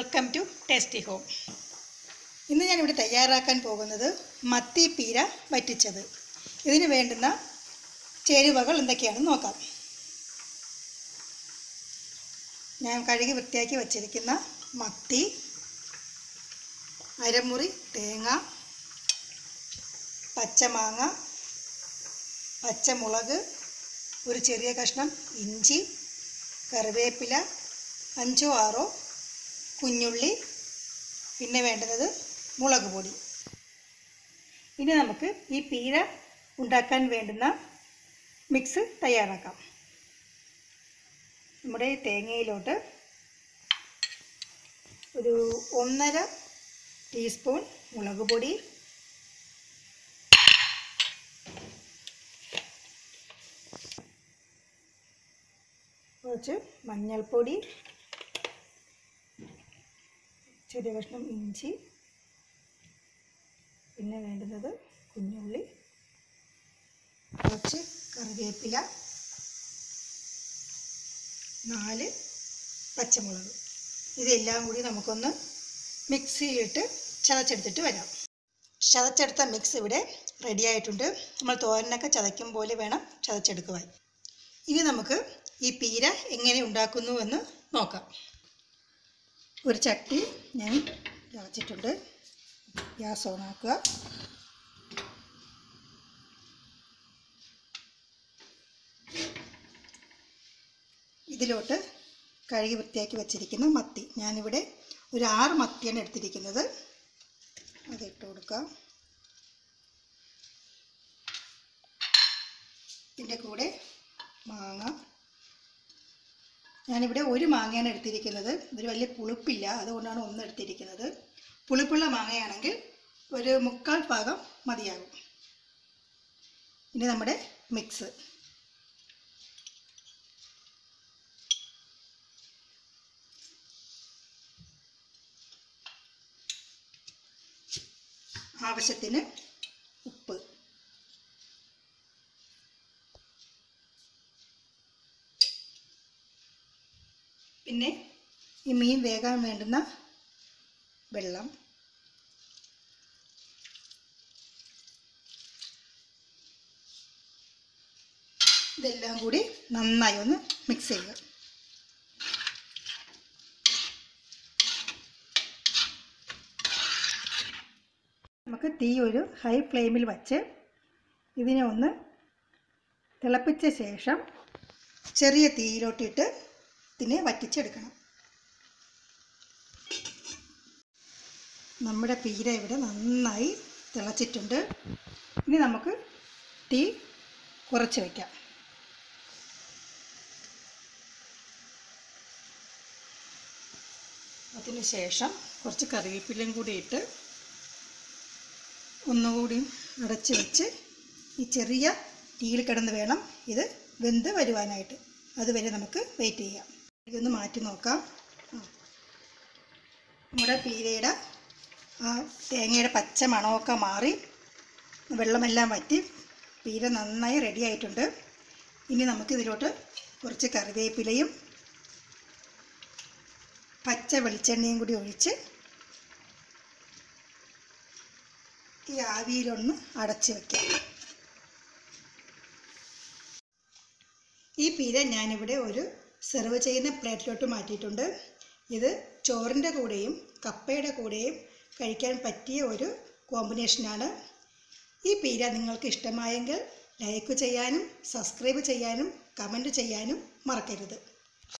Welcome to tasty home ഇന്ന് ഞാനിവിടെ തയ്യാറാക്കാൻ പോകുന്നത് മത്തി പീര വറ്റിച്ചത് ഇതിന് വേണ്ടുന്ന ചേരുവകൾ എന്തൊക്കെയാണെന്ന് നോക്കാം ഞാൻ കഴുകി വൃത്തിയാക്കി വച്ചിരിക്കുന്ന മത്തി അരമുറി തേങ്ങ പച്ചമാങ്ങ പച്ചമുളക് ഒരു ചെറിയ കഷ്ണം ഇഞ്ചി കറിവേപ്പില അഞ്ചോ ആറോ കുഞ്ഞുള്ളി പിന്നെ വേണ്ടുന്നത് മുളക് പൊടി ഇനി നമുക്ക് ഈ പീര ഉണ്ടാക്കാൻ വേണ്ടുന്ന മിക്സ് തയ്യാറാക്കാം നമ്മുടെ ഈ തേങ്ങയിലോട്ട് ഒരു ഒന്നര ടീസ്പൂൺ മുളക് പൊടി കുറച്ച് മഞ്ഞൾപ്പൊടി ചെറിയ കഷ്ണം ഇഞ്ചി പിന്നെ വേണ്ടുന്നത് കുഞ്ഞുള്ളി കുറച്ച് കറിവേപ്പില നാല് പച്ചമുളക് ഇതെല്ലാം കൂടി നമുക്കൊന്ന് മിക്സിയിലിട്ട് ചതച്ചെടുത്തിട്ട് വരാം ചതച്ചെടുത്ത മിക്സ് ഇവിടെ റെഡി ആയിട്ടുണ്ട് നമ്മൾ തോരനൊക്കെ ചതയ്ക്കും പോലെ വേണം ചതച്ചെടുക്കുവാൻ ഇനി നമുക്ക് ഈ പീര എങ്ങനെ ഉണ്ടാക്കുന്നു എന്ന് നോക്കാം ഒരു ചട്ടി ഞാൻ ചതച്ചിട്ടുണ്ട് ഗ്യാസ് ഓണാക്കുക ഇതിലോട്ട് കഴുകി വൃത്തിയാക്കി വച്ചിരിക്കുന്ന മത്തി ഞാനിവിടെ ഒരു ആറ് മത്തിയാണ് എടുത്തിരിക്കുന്നത് അത് ഇട്ട് കൊടുക്കാം ഇതിൻ്റെ കൂടെ മാങ്ങ ഞാനിവിടെ ഒരു മാങ്ങയാണ് എടുത്തിരിക്കുന്നത് ഇതൊരു വലിയ പുളിപ്പില്ല അതുകൊണ്ടാണ് ഒന്ന് എടുത്തിരിക്കുന്നത് പുളിപ്പുള്ള മാങ്ങയാണെങ്കിൽ ഒരു മുക്കാൽ ഭാഗം മതിയാകും ഇനി നമ്മുടെ മിക്സ് ആവശ്യത്തിന് ഉപ്പ് പിന്നെ ഈ മീൻ വേകാൻ വേണ്ടുന്ന വെള്ളം ഇതെല്ലാം കൂടി നന്നായി ഒന്ന് മിക്സ് ചെയ്യുക നമുക്ക് തീ ഒരു ഹൈ ഫ്ലെയിമിൽ വച്ച് ഇതിനെ ഒന്ന് തിളപ്പിച്ച ശേഷം ചെറിയ തീയിലോട്ടിട്ട് ഇതിനെ വറ്റിച്ചെടുക്കണം നമ്മുടെ പീര ഇവിടെ നന്നായി തിളച്ചിട്ടുണ്ട് ഇനി നമുക്ക് തീ കുറച്ച് വയ്ക്കാം അതിന് ശേഷം കുറച്ച് കറിവേപ്പിലയും കൂടി ഇട്ട് ഒന്നുകൂടി അടച്ച് വെച്ച് ഈ ചെറിയ തീയിൽ കിടന്ന് വേണം ഇത് വെന്ത് വരുവാനായിട്ട് അതുവരെ നമുക്ക് വെയിറ്റ് ചെയ്യാം ഇതൊന്ന് മാറ്റി നോക്കാം ആ. നമ്മുടെ പീരയുടെ ആ തേങ്ങയുടെ പച്ച മണമൊക്കെ മാറി വെള്ളമെല്ലാം വറ്റി പീര നന്നായി റെഡി ആയിട്ടുണ്ട് ഇനി നമുക്ക് ഇതിലോട്ട് കുറച്ച് കറിവേപ്പിലയും പച്ച വെളിച്ചെണ്ണയും കൂടി ഒഴിച്ച് ഈ ആവിയിലൊന്ന് അടച്ച് വയ്ക്കാം ഈ പീര ഞാനിവിടെ ഒരു സെർവ് ചെയ്യുന്ന പ്ലേറ്റിലോട്ട് മാറ്റിയിട്ടുണ്ട് ഇത് ചോറിൻ്റെ കൂടെയും കപ്പയുടെ കൂടെയും കഴിക്കാൻ പറ്റിയ ഒരു കോമ്പിനേഷനാണ് ഈ പീര നിങ്ങൾക്ക് ഇഷ്ടമായെങ്കിൽ ലൈക്ക് ചെയ്യാനും സബ്സ്ക്രൈബ് ചെയ്യാനും കമൻറ്റ് ചെയ്യാനും മറക്കരുത്